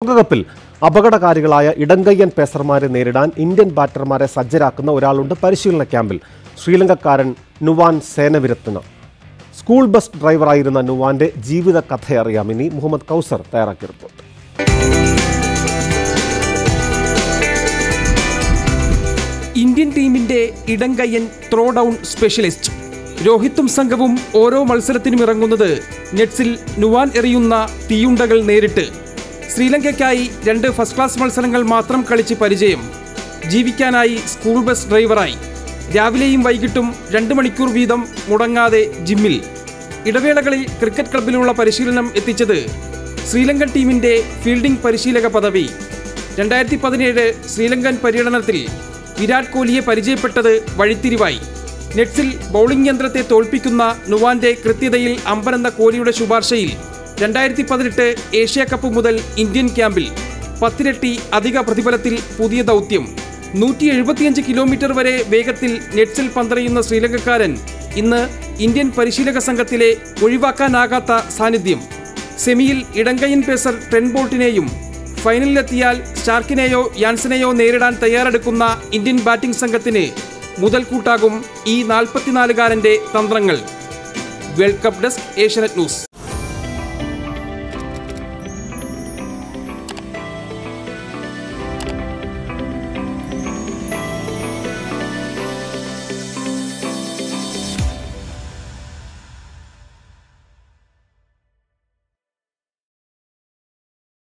ലോകകപ്പിൽ അപകടകാരികളായ ഇടങ്കയ്യൻ പേസർമാരെ നേരിടാൻ ഇന്ത്യൻ ബാറ്റർമാരെ സജ്ജരാക്കുന്ന ഒരാളുണ്ട് പരിശീലന ക്യാമ്പിൽ ശ്രീലങ്കക്കാരൻ നുവാൻ സേനവിരത്തിന് സ്കൂൾ ബസ് ഡ്രൈവറായിരുന്ന നുവാന്റെ ജീവിത കഥയറിയാം ഇനി മുഹമ്മദ് കൗസർ തയ്യാറാക്കിയ റിപ്പോർട്ട് ഇന്ത്യൻ ടീമിന്റെ ഇടങ്കയ്യൻ ത്രോ ഡൗൺ സ്പെഷ്യലിസ്റ്റ് രോഹിത്തും സംഘവും ഓരോ മത്സരത്തിനും ഇറങ്ങുന്നത് നെറ്റ്സിൽ നുവാൻ എറിയുന്ന തീയുണ്ടകൾ നേരിട്ട് ശ്രീലങ്കയ്ക്കായി രണ്ട് ഫസ്റ്റ് ക്ലാസ് മത്സരങ്ങൾ മാത്രം കളിച്ച് പരിചയം ജീവിക്കാനായി സ്കൂൾ ബസ് ഡ്രൈവറായി രാവിലെയും വൈകിട്ടും രണ്ട് മണിക്കൂർ വീതം മുടങ്ങാതെ ജിമ്മിൽ ഇടവേളകളിൽ ക്രിക്കറ്റ് ക്ലബിലുള്ള പരിശീലനം എത്തിച്ചത് ശ്രീലങ്കൻ ടീമിന്റെ ഫീൽഡിംഗ് പരിശീലക പദവി രണ്ടായിരത്തി പതിനേഴ് ശ്രീലങ്കൻ പര്യടനത്തിൽ വിരാട് കോഹ്ലിയെ പരിചയപ്പെട്ടത് വഴിത്തിരിവായി നെറ്റ്സിൽ ബൗളിംഗ് യന്ത്രത്തെ തോൽപ്പിക്കുന്ന നുവാന്റെ കൃത്യതയിൽ അമ്പരന്ന കോഹ്ലിയുടെ ശുപാർശയിൽ രണ്ടായിരത്തി പതിനെട്ട് ഏഷ്യ കപ്പ് മുതൽ ഇന്ത്യൻ ക്യാമ്പിൽ പത്തിരട്ടി അധിക പ്രതിഫലത്തിൽ പുതിയ ദൗത്യം നൂറ്റി എഴുപത്തിയഞ്ച് കിലോമീറ്റർ വരെ വേഗത്തിൽ നെറ്റ്സിൽ പന്തറിയുന്ന ശ്രീലങ്കക്കാരൻ ഇന്ന് ഇന്ത്യൻ പരിശീലക സംഘത്തിലെ ഒഴിവാക്കാനാകാത്ത സാന്നിധ്യം സെമിയിൽ ഇടങ്കയ്യൻ പേസർ ടെൻ ബോൾട്ടിനെയും ഫൈനലിലെത്തിയാൽ സ്റ്റാർക്കിനെയോ യാൻസനെയോ നേരിടാൻ തയ്യാറെടുക്കുന്ന ഇന്ത്യൻ ബാറ്റിംഗ് സംഘത്തിന് മുതൽക്കൂട്ടാകും ഈ നാൽപ്പത്തിനാലുകാരന്റെ തന്ത്രങ്ങൾ world cup desk Asianet news